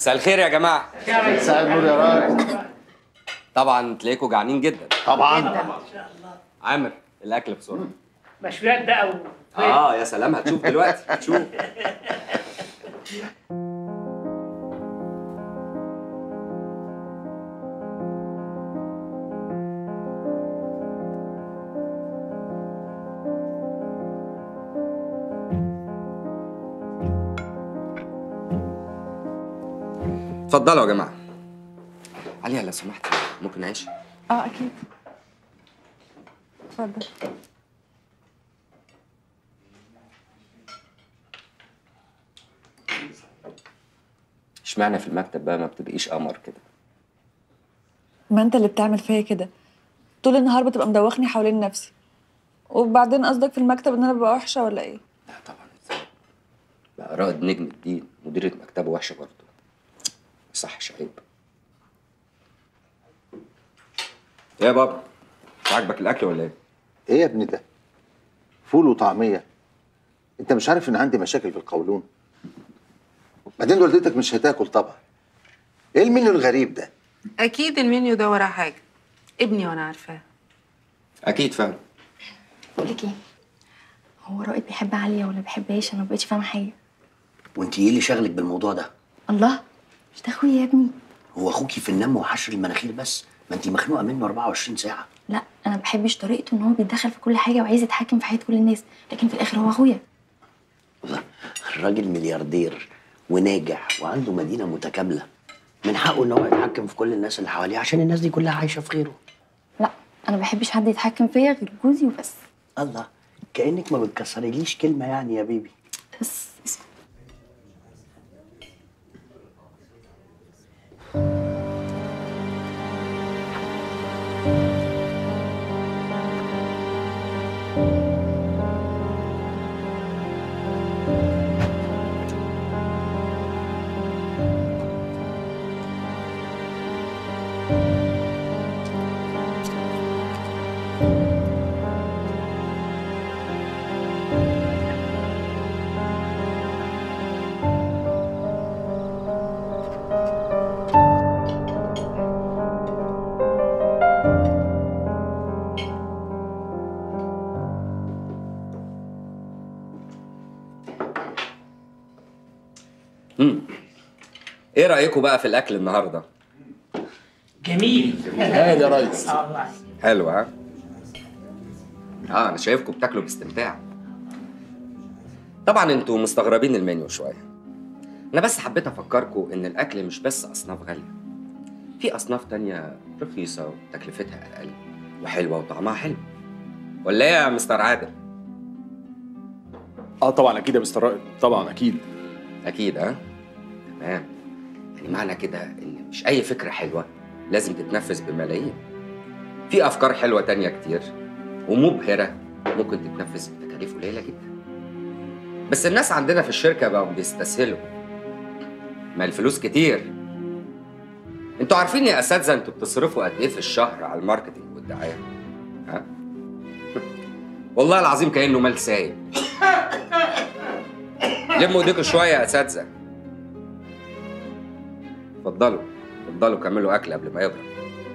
مساء الخير يا جماعه مساء النور يا ريس طبعا تلاقيكم جعانين جدا طبعا عامر الاكل بسرعه مشويات بقى و... اه يا سلام هتشوف دلوقتي هتشوف اتفضلوا يا جماعه عليا لو سمحت ممكن نعيش اه اكيد اتفضل اشمعنى في المكتب بقى ما بتبقيش قمر كده ما انت اللي بتعمل فيا كده طول النهار بتبقى مدوخني حوالين نفسي وبعدين قصدك في المكتب ان انا ببقى وحشه ولا ايه لا طبعا ازاي بقى رائد نجم الدين مديرة مكتبه وحشة برضه ما يصحش عيب ايه يا بابا مش عاجبك الاكل ولا ايه؟ ايه يا ابني ده فول وطعميه انت مش عارف ان عندي مشاكل في القولون بعدين والدتك مش هتاكل طبعا ايه المنيو الغريب ده اكيد المنيو ده وراه حاجه ابني وانا عارفاه اكيد فاهم بقول لك ايه هو رائد بيحب عليا ولا بيحبهاش انا مبقتش فاهمه حاجه وانت ايه اللي شغلك بالموضوع ده؟ الله مش ده اخويا يا ابني هو اخوكي في النم وحشر المناخير بس ما انت مخنوقه منه 24 ساعه لا انا بحبش طريقته ان هو بيتدخل في كل حاجه وعايز يتحكم في حياه كل الناس لكن في الاخر هو اخويا الراجل ملياردير وناجح وعنده مدينه متكامله من حقه ان هو يتحكم في كل الناس اللي حواليه عشان الناس دي كلها عايشه في خيره لا انا بحبش حد يتحكم فيا غير جوزي وبس الله كانك ما بتكسريليش كلمه يعني يا بيبي بس اسكت. امم ايه رايكم بقى في الاكل النهارده؟ جميل هاي يا ريس اه والله حلو ها؟ اه انا شايفكم بتاكلوا باستمتاع طبعا انتوا مستغربين المنيو شويه انا بس حبيت افكركم ان الاكل مش بس اصناف غاليه في اصناف تانية رخيصه وتكلفتها اقل وحلوه وطعمها حلو ولا ايه يا مستر عادل اه طبعا اكيد يا مستر رائد طبعا اكيد اكيد ها تمام يعني معنى كده ان مش اي فكره حلوه لازم تتنفذ بملايين في افكار حلوه تانية كتير ومبهره ممكن تتنفذ بتكاليف قليله جدا بس الناس عندنا في الشركه بقوا بيستسهلوا ما الفلوس كتير انتوا عارفين يا اساتذه انتوا بتصرفوا قد ايه في الشهر على الماركتينج والدعايه ها والله العظيم كانه مال سايب لموا ايديكوا شويه يا اساتذه اتفضلوا اتفضلوا كملوا اكل قبل ما يبرد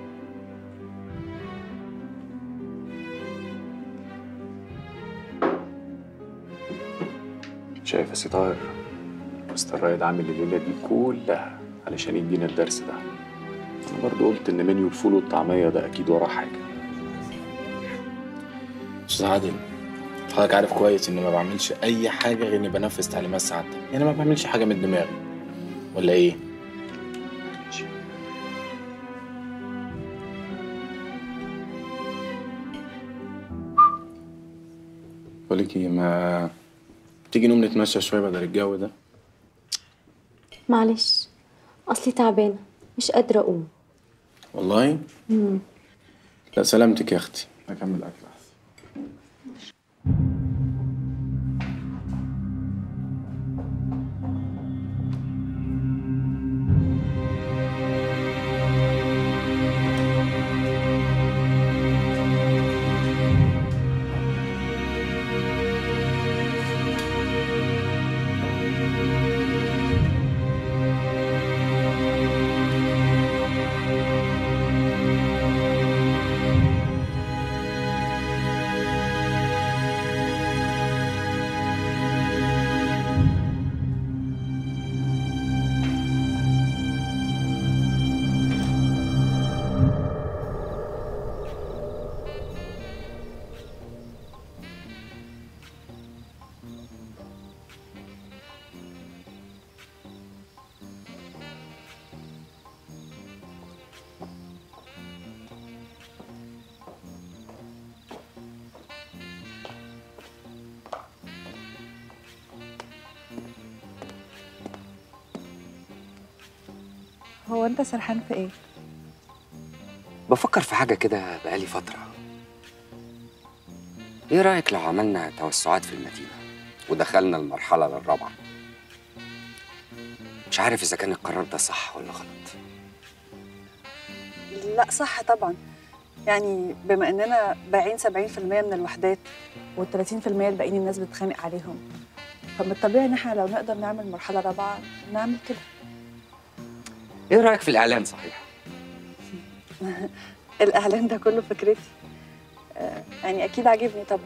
شايف يا سي طاهر مستر رائد عامل الليله دي كلها علشان يدينا الدرس ده انا برضو قلت ان منيو الفول والطعميه ده اكيد وراه حاجه استاذ عادل حضرتك عارف كويس اني ما بعملش اي حاجه غير اني بنفذ تعليمات سعادتك يعني ما بعملش حاجه من دماغي ولا ايه بقولك ايه ما تيجي نقوم نتمشى شويه بدل الجو ده معلش اصلي تعبانه مش قادره اقوم والله لا سلامتك يا اختي اكمل اكل احسن هو انت سرحان في ايه بفكر في حاجة كده بقالي فترة ايه رأيك لو عملنا توسعات في المدينة ودخلنا المرحلة الرابعة مش عارف إذا كان القرار ده صح ولا غلط لا صح طبعا يعني بما اننا بايعين 70% من الوحدات وال 30% الباقيين الناس بتتخانق عليهم فمن الطبيعي ان احنا لو نقدر نعمل مرحله رابعه نعمل كده ايه رأيك في الإعلان صحيح؟ الاعلان ده كله فكرتي آه، يعني اكيد عاجبني طبعا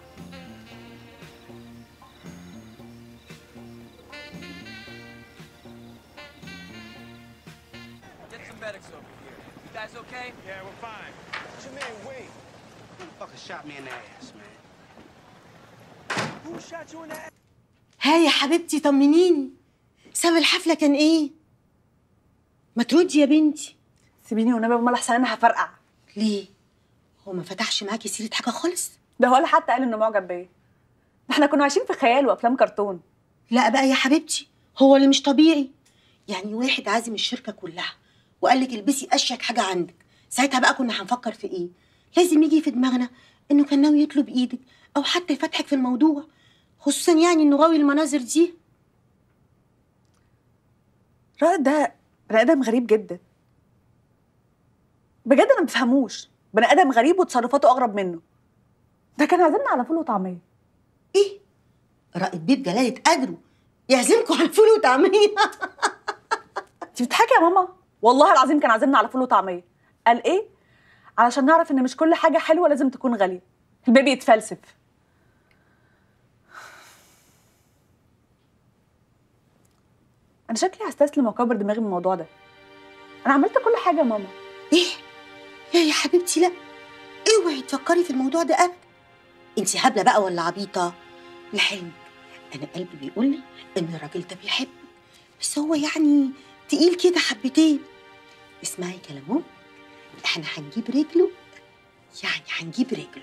Get some medics over here. You guys okay? Yeah, we're fine. Jermaine, wait. Who the fucker shot me in the ass, man? Who shot you in the ass? ها يا حبيبتي طمنيني سبب الحفلة كان ايه؟ ما تردي يا بنتي سيبيني والنبي امال احسن انا هفرقع ليه؟ هو ما فتحش معاكي سيرة حاجة خالص؟ ده ولا حتى قال انه معجب بيا ده احنا كنا عايشين في خيال وافلام كرتون لا بقى يا حبيبتي هو اللي مش طبيعي يعني واحد عازم الشركة كلها وقال لك البسي أشيك حاجة عندك ساعتها بقى كنا هنفكر في ايه؟ لازم يجي في دماغنا انه كان ناوي يطلب ايدك او حتى يفتحك في الموضوع خصوصا يعني انه غاوي المناظر دي رائد ده بني ادم غريب جدا بجد انا ما بفهموش بني ادم غريب وتصرفاته اغرب منه ده كان عازمنا على فول وطعميه ايه رائد بيت جلالة قدره يعزمكم على فول وطعمية انت بتضحكي يا ماما والله العظيم كان عازمنا على فول وطعميه قال ايه علشان نعرف ان مش كل حاجه حلوه لازم تكون غاليه البيبي يتفلسف انا شكلي هستسلم واكبر دماغي من الموضوع ده انا عملت كل حاجه يا ماما ايه لا يا حبيبتي لا اوعي تفكري في الموضوع ده ابدا انت هبله بقى ولا عبيطه لحلمك انا قلبي بيقول لي ان الراجل ده بيحبك بس هو يعني تقيل كده حبتين اسمعي كلامه احنا هنجيب رجله يعني هنجيب رجله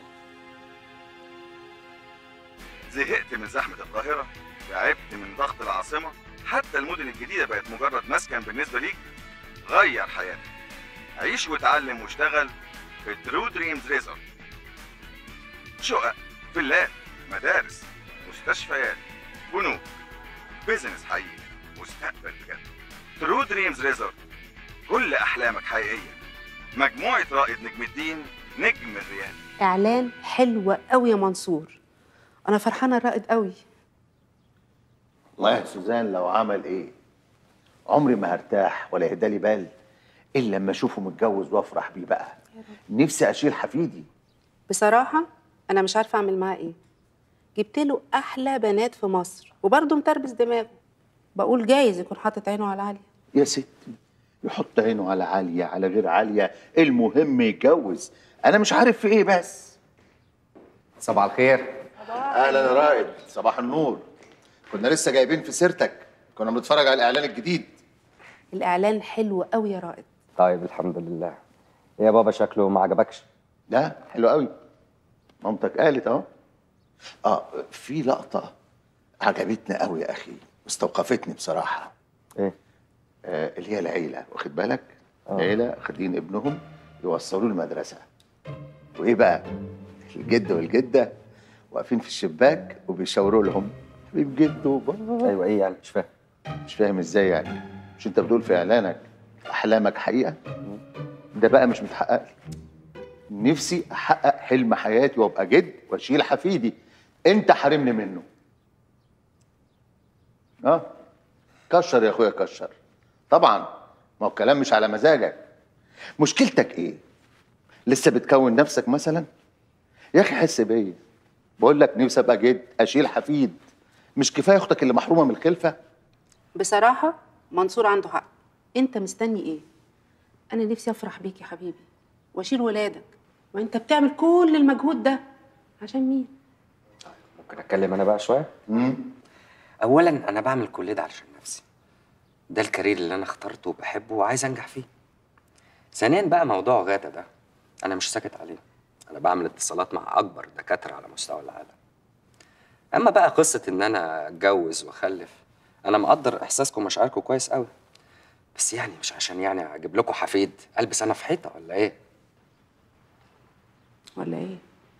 زهقت من زحمة القاهرة تعبت من ضغط العاصمة حتى المدن الجديدة بقت مجرد مسكن بالنسبة ليك غير حياتك عيش وتعلم واشتغل في ترو دريمز ريزورت شقق فيلات مدارس مستشفيات بنوك بيزنس حقيقي مستقبل بجد ترو دريمز ريزورت كل أحلامك حقيقية مجموعة رائد نجم الدين نجم الرياض اعلان حلو قوي يا منصور انا فرحانه الرائد قوي والله يا سوزان لو عمل ايه عمري ما هرتاح ولا يهدالي بال الا لما اشوفه متجوز وافرح بيه بقى نفسي اشيل حفيدي بصراحه انا مش عارفه اعمل معاه ايه جبت له احلى بنات في مصر وبرضه متربس دماغه بقول جايز يكون حاطط عينه على علي يا ستي يحط عينه على عالية على غير عالية المهم يتجوز انا مش عارف في ايه بس صباح الخير اهلا يا رائد صباح النور كنا لسه جايبين في سيرتك كنا بنتفرج على الاعلان الجديد الاعلان حلو قوي يا رائد طيب الحمد لله إيه يا بابا شكله ما عجبكش ده حلو قوي مامتك قالت اهو اه في لقطة عجبتنا قوي يا اخي واستوقفتني بصراحة ايه آه اللي هي العيلة واخد بالك آه. العيلة خدين ابنهم يوصلوه المدرسة وايه بقى الجد والجدة واقفين في الشباك وبيشاوروا لهم حبيب جد وبابا ايوه ايه يعني مش فاهم مش فاهم ازاي يعني مش انت بتقول في اعلانك احلامك حقيقه ده بقى مش متحقق لي نفسي احقق حلم حياتي وابقى جد واشيل حفيدي انت حارمني منه اه كشر يا اخويا كشر طبعا ما هو الكلام مش على مزاجك مشكلتك ايه لسه بتكون نفسك مثلا يا اخي حس بيا بقول لك نفسي ابقى جد اشيل حفيد مش كفايه اختك اللي محرومه من الخلفه بصراحه منصور عنده حق انت مستني ايه انا نفسي افرح بيك يا حبيبي واشيل ولادك وانت بتعمل كل المجهود ده عشان مين ممكن اتكلم انا بقى شويه امم اولا انا بعمل كل ده علشان نفسي ده الكارير اللي انا اخترته وبحبه وعايز انجح فيه ثانيا بقى موضوع غادة ده انا مش ساكت عليه انا بعمل اتصالات مع اكبر دكاتره على مستوى العالم اما بقى قصه ان انا اتجوز واخلف انا مقدر احساسكم ومشاعركم كويس قوي بس يعني مش عشان يعني اجيب لكم حفيد البس انا في حيطه ولا ايه ولا ايه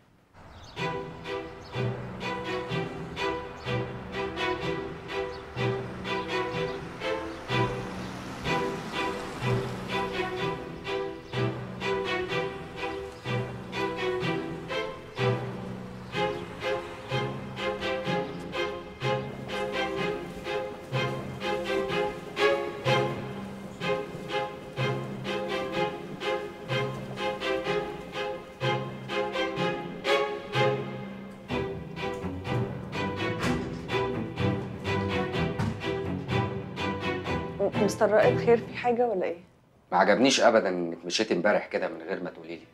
م- مستر رائد خير في حاجه ولا ايه ما عجبنيش ابدا انك مشيتي امبارح كده من غير ما تقولي لي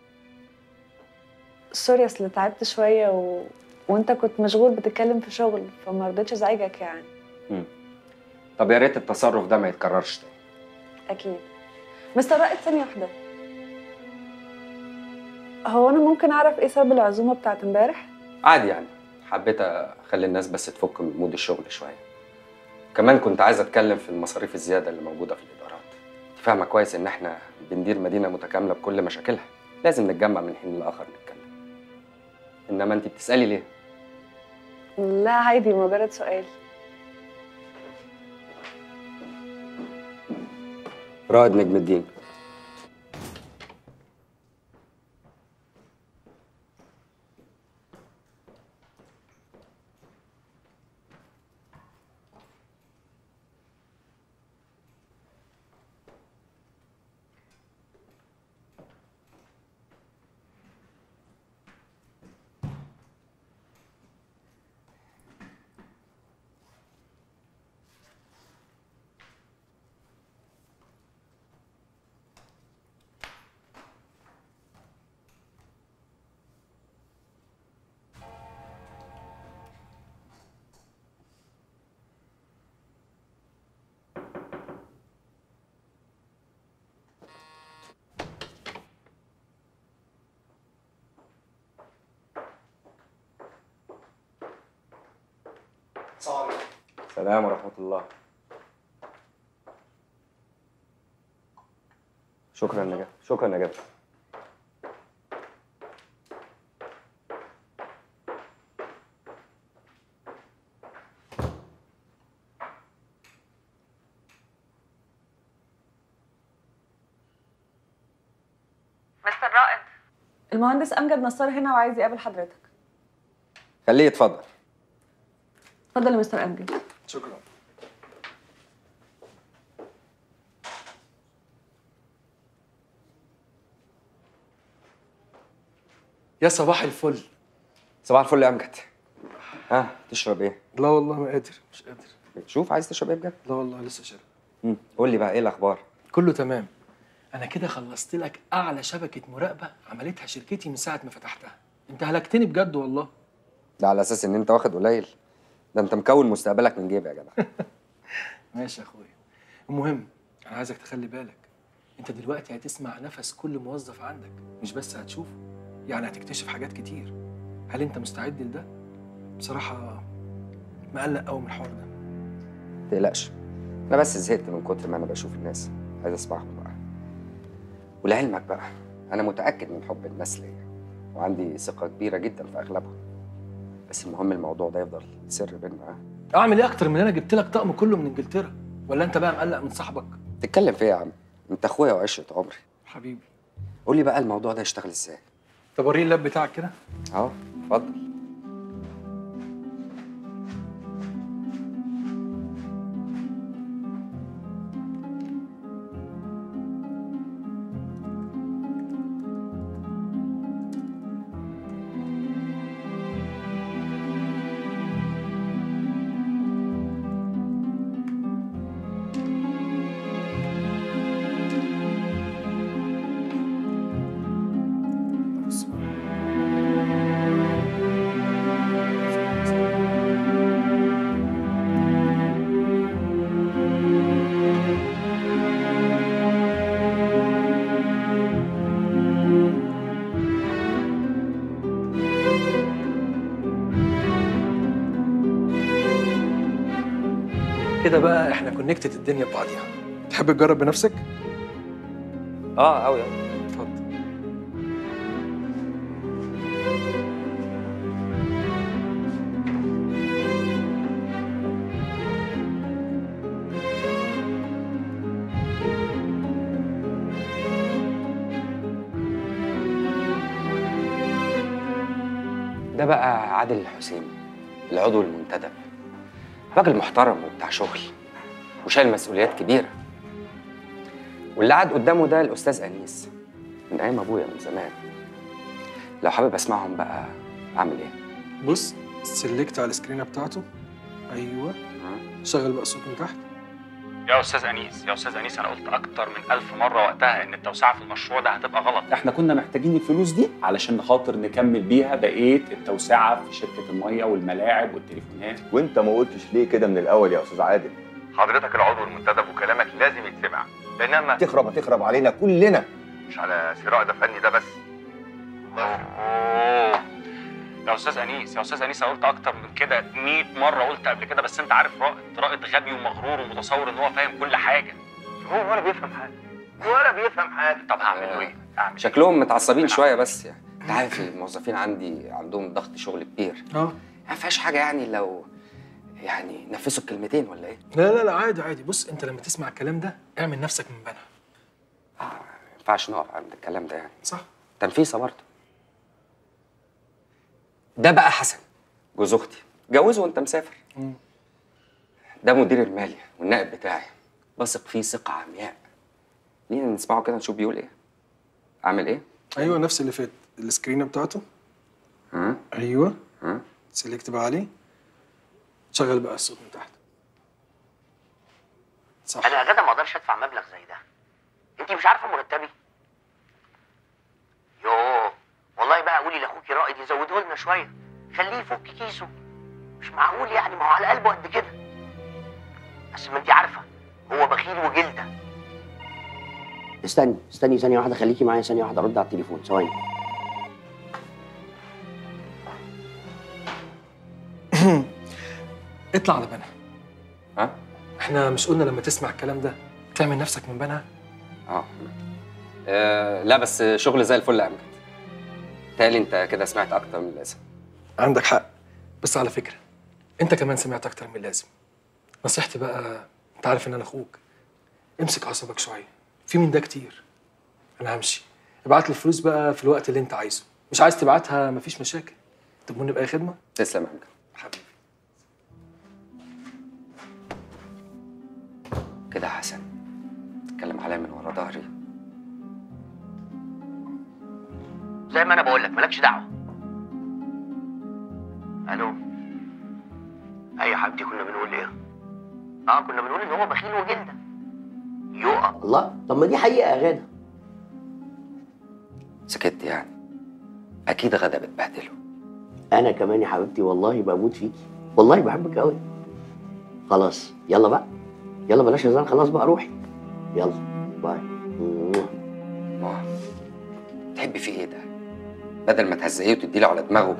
سوري اصل تعبت شويه و... وانت كنت مشغول بتتكلم في شغل فما رضيتش ازعجك يعني طب يا ريت التصرف ده ما يتكررش تاني اكيد مستر رائد ثانيه واحده هو انا ممكن اعرف ايه سبب العزومه بتاعت امبارح عادي يعني حبيت اخلي الناس بس تفك من مود الشغل شويه كمان كنت عايز اتكلم في المصاريف الزياده اللي موجوده في الادارات انت فاهمه كويس ان احنا بندير مدينه متكامله بكل مشاكلها لازم نتجمع من حين لاخر نتكلم انما انت بتسالي ليه لا عادي مجرد سؤال رائد نجم الدين السلام ورحمه الله شكرا يا نجاة شكرا يا نجاة مستر رائد المهندس امجد نصار هنا وعايز يقابل حضرتك خليه يتفضل اتفضل يا مستر امجد شكرا يا صباح الفل صباح الفل يا امجد ها تشرب ايه لا والله ما قادر مش قادر شوف عايز تشرب ايه بجد لا والله لسه شارب مم. قول لي بقى ايه الاخبار كله تمام انا كده خلصت لك اعلى شبكه مراقبه عملتها شركتي من ساعه ما فتحتها انت هلكتني بجد والله ده على اساس ان انت واخد قليل ده انت مكون مستقبلك من جيبي يا جدع ماشي يا اخويا المهم انا عايزك تخلي بالك انت دلوقتي هتسمع نفس كل موظف عندك مش بس هتشوفه يعني هتكتشف حاجات كتير هل انت مستعد لده بصراحه مقلق قوي من الحوار ده تقلقش انا بس زهقت من كتر ما انا بشوف الناس عايز اسمعهم بقى ولعلمك بقى انا متاكد من حب الناس ليا وعندي ثقه كبيره جدا في اغلبهم بس المهم الموضوع ده يفضل سر بينا ها اعمل ايه اكتر من انا جبت لك طقم كله من انجلترا ولا انت بقى مقلق من صاحبك تتكلم في ايه يا عم انت اخويا وعشره عمري حبيبي قول لي بقى الموضوع ده يشتغل ازاي طب وريني اللاب بتاعك كده اهو اتفضل كده بقى احنا كونكتد الدنيا ببعضيها تحب تجرب بنفسك؟ اه قوي اتفضل ده بقى عادل الحسيني العضو المنتدب راجل محترم وبتاع شغل وشايل مسؤوليات كبيرة واللي قعد قدامه ده الأستاذ أنيس من أيام أبويا من زمان لو حابب أسمعهم بقى أعمل إيه؟ بص سلكت على السكرينه بتاعته ايوه شغل بقى الصوت من تحت يا استاذ انيس يا استاذ انيس انا قلت اكتر من ألف مره وقتها ان التوسعه في المشروع ده هتبقى غلط احنا كنا محتاجين الفلوس دي علشان خاطر نكمل بيها بقيه التوسعه في شركه الميه والملاعب والتليفونات وانت ما قلتش ليه كده من الاول يا استاذ عادل حضرتك العضو المنتدب وكلامك لازم يتسمع لانما تخرب هتخرب علينا كلنا مش على صراع ده فني ده بس أوه. يا استاذ انيس يا استاذ انيس انا قلت اكتر من كده 100 مره قلت قبل كده بس انت عارف رائد رائد غبي ومغرور ومتصور ان هو فاهم كل حاجه هو ولا بيفهم حاجه ولا بيفهم حاجه طب هعمل له ايه؟ هعمل شكلهم متعصبين شوية بس يعني أنت عارف الموظفين عندي عندهم ضغط شغل كبير اه ما فيهاش حاجة يعني لو يعني نفسوا الكلمتين ولا إيه؟ لا لا لا عادي عادي بص انت لما تسمع الكلام ده اعمل نفسك من بنها ما ينفعش نقف عند الكلام ده يعني صح تنفيسه برضه ده بقى حسن جوز اختي جوزه وانت مسافر مم. ده مدير المالي والنائب بتاعي بثق فيه ثقه عمياء لينا نسمعه كده نشوف بيقول ايه اعمل ايه ايوه نفس اللي فات السكرينه بتاعته ها ايوه ها سلكت بقى عليه شغل بقى الصوت من تحت صح انا يا غدا ما اقدرش ادفع مبلغ زي ده انت مش عارفه مرتبي يوه والله بقى قولي لاخوكي رائد يزوده لنا شويه خليه يفك كيسه مش معقول يعني ما هو على قلبه قد كده بس ما انت عارفه هو بخيل وجلده استني استني ثانيه واحده خليكي معايا ثانيه واحده ارد على التليفون ثواني اطلع على بنها ها احنا مش قلنا لما تسمع الكلام ده تعمل نفسك من بنها اه آه، لا بس شغل زي الفل يا امجد تالي انت كده سمعت اكتر من اللازم عندك حق بس على فكره انت كمان سمعت اكتر من اللازم نصيحتي بقى انت عارف ان انا اخوك امسك اعصابك شويه في من ده كتير انا همشي ابعت لي الفلوس بقى في الوقت اللي انت عايزه مش عايز تبعتها مفيش مشاكل تضمني باي خدمه تسلم يا امجد حبيبي كده حسن تتكلم عليا من ورا ظهري زي ما انا بقول لك مالكش دعوه الو ايوه يا حبيبتي كنا بنقول ايه اه كنا بنقول ان هو بخيل وجلده يقع الله طب ما دي حقيقه يا غاده سكت يعني اكيد غدا بتبهدله انا كمان يا حبيبتي والله بموت فيكي والله بحبك قوي خلاص يلا بقى يلا بلاش هزار خلاص بقى روحي يلا باي اه تحبي فيه ايه ده بدل ما تهزقيه وتديله على دماغه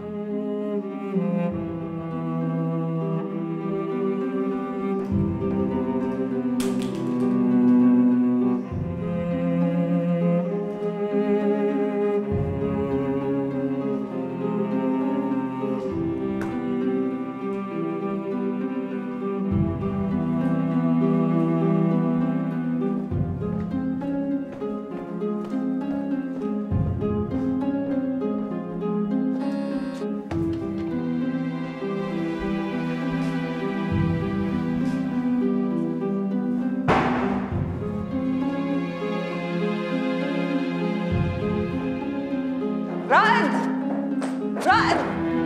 رائد رائد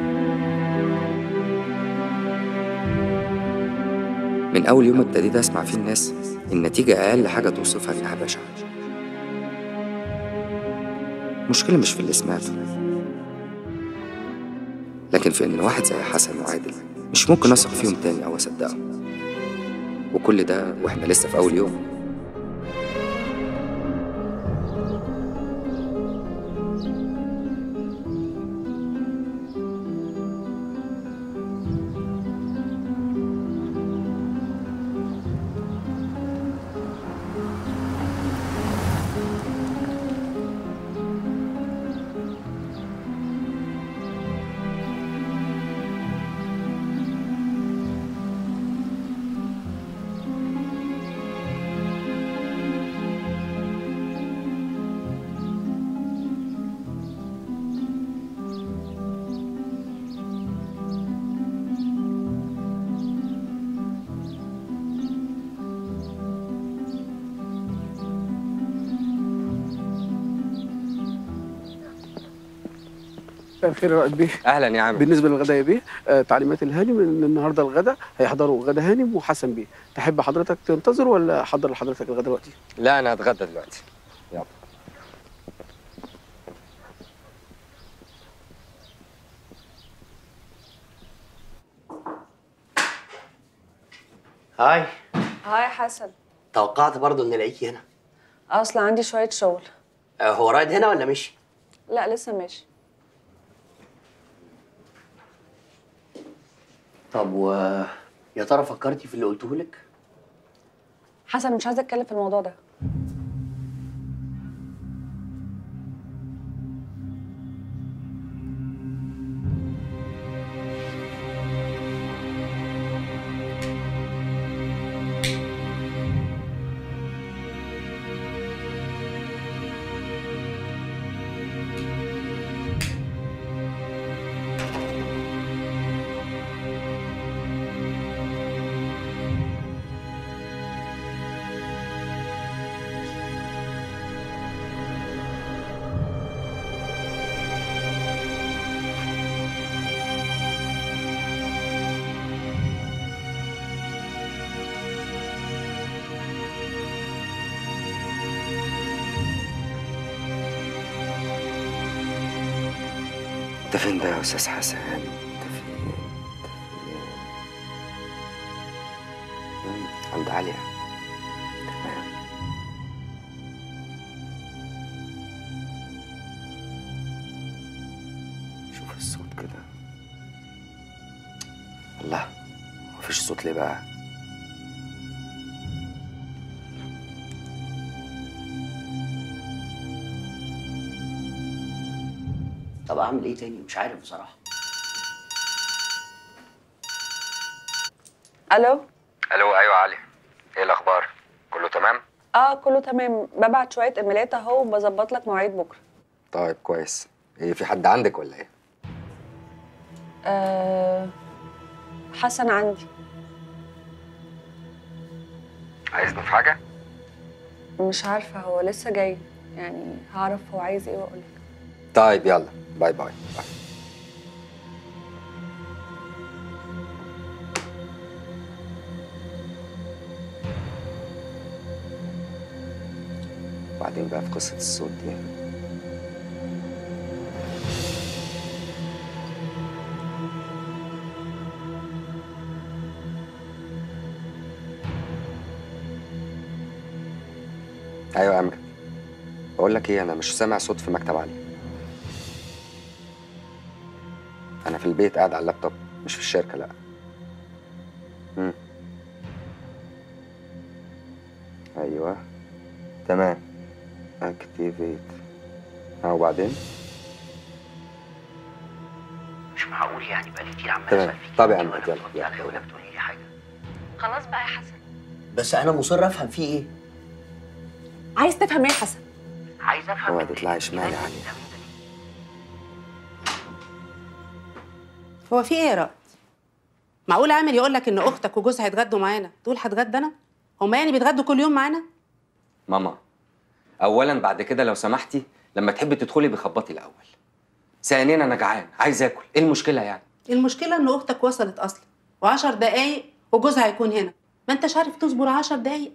من اول يوم ابتديت اسمع فيه الناس النتيجه اقل حاجه توصفها انها بشعه المشكله مش في اللي سمعته لكن في ان واحد زي حسن وعادل مش ممكن اثق فيهم تاني او اصدقهم وكل ده واحنا لسه في اول يوم مساء الخير يا رائد بيه اهلا يا عم بالنسبه للغداء يا بيه آه تعليمات الهانم ان النهارده الغداء هيحضروا غدا هانم وحسن بيه تحب حضرتك تنتظر ولا احضر لحضرتك الغداء دلوقتي لا انا هتغدى دلوقتي يلا هاي هاي حسن توقعت برضو ان الاقيكي هنا اصلا عندي شويه شغل آه، هو رايد هنا ولا مشي لا لسه ماشي طب و يا ترى فكرتي في اللي قلته لك حسن مش عايزه اتكلم في الموضوع ده انت فين بقى يا استاذ حسن انت فين مم، عند عليا تمام شوف الصوت كده الله مفيش صوت ليه بقى طب اعمل ايه تاني مش عارف بصراحه الو الو ايوه علي ايه الاخبار كله تمام اه كله تمام ببعت شويه ايميلات اهو وبظبط لك مواعيد بكره طيب كويس ايه في حد عندك ولا ايه آه حسن عندي عايزني في حاجه مش عارفه هو لسه جاي يعني هعرف هو عايز ايه واقول لك طيب يلا باي باي باي وبعدين بقى في قصة الصوت دي ايوه يا امجد بقول لك ايه انا مش سامع صوت في مكتب علي انا في البيت قاعد على اللابتوب مش في الشركه لا مم. ايوه تمام اكتيفيت ها وبعدين مش معقول يعني بقالي كتير عمال تمام اسال فيك طب يا عم يلا يلا ولا بتقولي لي حاجه خلاص بقى يا حسن بس انا مصر افهم فيه ايه عايز تفهم ايه يا حسن عايز افهم اوعى تطلعي شمال يا علي هو في ايه يا رائد معقول عامل يقول لك ان اختك وجوزها هيتغدوا معانا تقول هتغدى انا هما يعني بيتغدوا كل يوم معانا ماما اولا بعد كده لو سمحتي لما تحبي تدخلي بخبطي الاول ثانيا انا جعان عايز اكل ايه المشكله يعني المشكله ان اختك وصلت اصلا وعشر دقايق وجوزها هيكون هنا ما انتش عارف تصبر عشر دقايق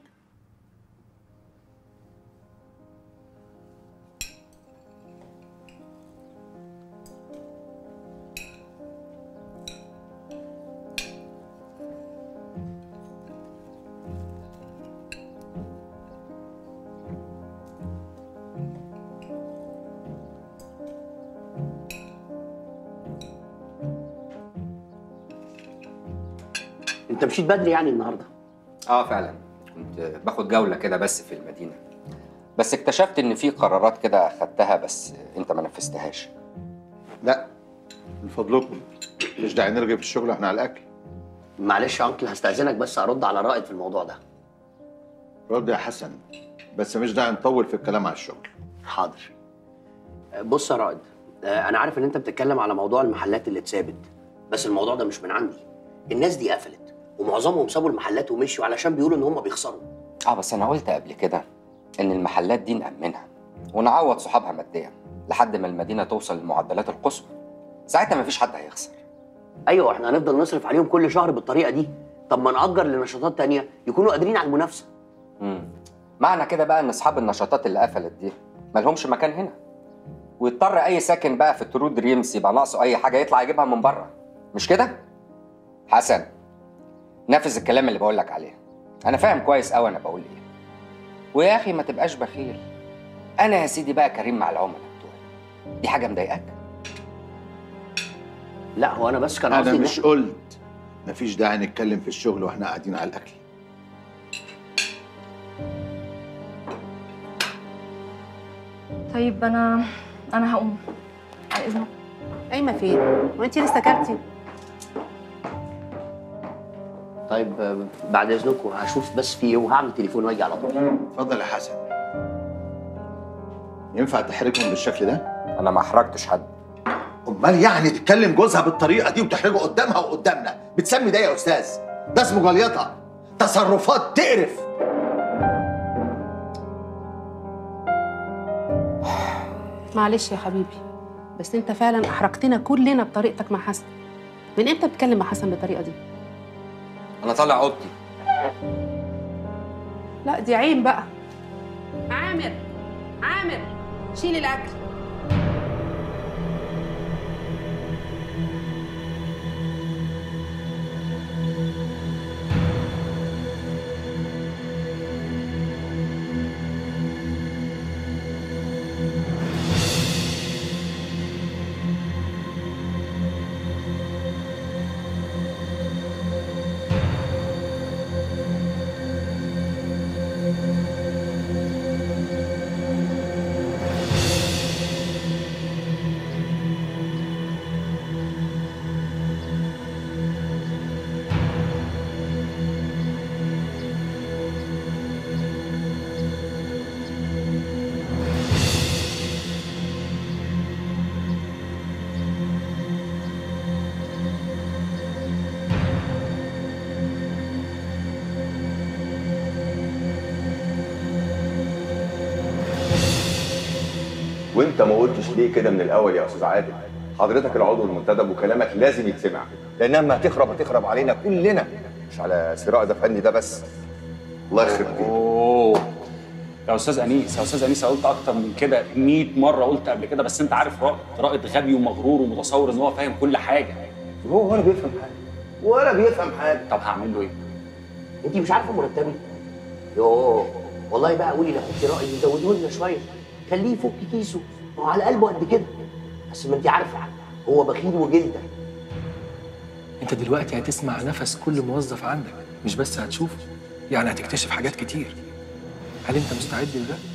انت مشيت بدري يعني النهارده اه فعلا كنت باخد جوله كده بس في المدينه بس اكتشفت ان في قرارات كده اخدتها بس انت ما نفذتهاش لا من فضلكم مش داعي نرغي في الشغل احنا على الاكل معلش يا انكل هستاذنك بس ارد على رائد في الموضوع ده رد يا حسن بس مش داعي نطول في الكلام على الشغل حاضر بص يا رائد آه، انا عارف ان انت بتتكلم على موضوع المحلات اللي اتثابت بس الموضوع ده مش من عندي الناس دي قفلت ومعظمهم سابوا المحلات ومشوا علشان بيقولوا ان هم بيخسروا اه بس انا قلت قبل كده ان المحلات دي نأمنها ونعوض صحابها ماديا لحد ما المدينه توصل للمعدلات القصوى ساعتها مفيش حد هيخسر ايوه احنا هنفضل نصرف عليهم كل شهر بالطريقه دي طب ما نأجر لنشاطات تانية يكونوا قادرين على المنافسه مم. معنى كده بقى ان اصحاب النشاطات اللي قفلت دي مالهمش مكان هنا ويضطر اي ساكن بقى في ترو دريمز يبقى ناقصه اي حاجه يطلع يجيبها من بره مش كده حسن نفذ الكلام اللي بقول لك عليه انا فاهم كويس قوي انا بقول ايه ويا اخي ما تبقاش بخيل انا يا سيدي بقى كريم مع العملاء بتوعي دي حاجه مضايقاك لا هو انا بس كان انا قصدي إن مش إحنا- قلت مفيش داعي نتكلم في الشغل واحنا قاعدين على الاكل طيب انا انا هقوم على اذنك قايمه فين وانت لسه كارتي طيب آه، بعد اذنكم هشوف بس في ايه وهعمل تليفون واجي على طول اتفضل يا حسن ينفع تحرجهم بالشكل ده؟ انا ما احرجتش حد امال يعني تتكلم جوزها بالطريقه دي وتحرجه قدامها وقدامنا بتسمي ده يا استاذ ده اسمه جليطه تصرفات تقرف معلش يا حبيبي بس انت فعلا احرجتنا كلنا بطريقتك مع حسن من امتى بتتكلم مع حسن بالطريقه دي انا طالع اوضتي لا دي عين بقى عامر عامر شيل الاكل وانت ما قلتش ليه كده من الاول يا استاذ عادل حضرتك العضو المنتدب وكلامك لازم يتسمع لانها ما هتخرب هتخرب علينا كلنا مش على سراء ده فني ده بس الله يخرب بيتك اوه يا استاذ انيس يا استاذ انيس أنا قلت اكتر من كده 100 مره قلت قبل كده بس انت عارف رائد رائد غبي ومغرور ومتصور ان هو فاهم كل حاجه هو ولا بيفهم حاجه ولا بيفهم حاجه طب هعمل له ايه؟ انت مش عارفه مرتبي يوه والله بقى قولي لاخوكي رأي يزوده لنا شويه خليه يفك كيسه ما هو على قلبه قد كده بس ما انت عارفه هو بخيل وجلده انت دلوقتي هتسمع نفس كل موظف عندك مش بس هتشوفه يعني هتكتشف حاجات كتير هل انت مستعد لده؟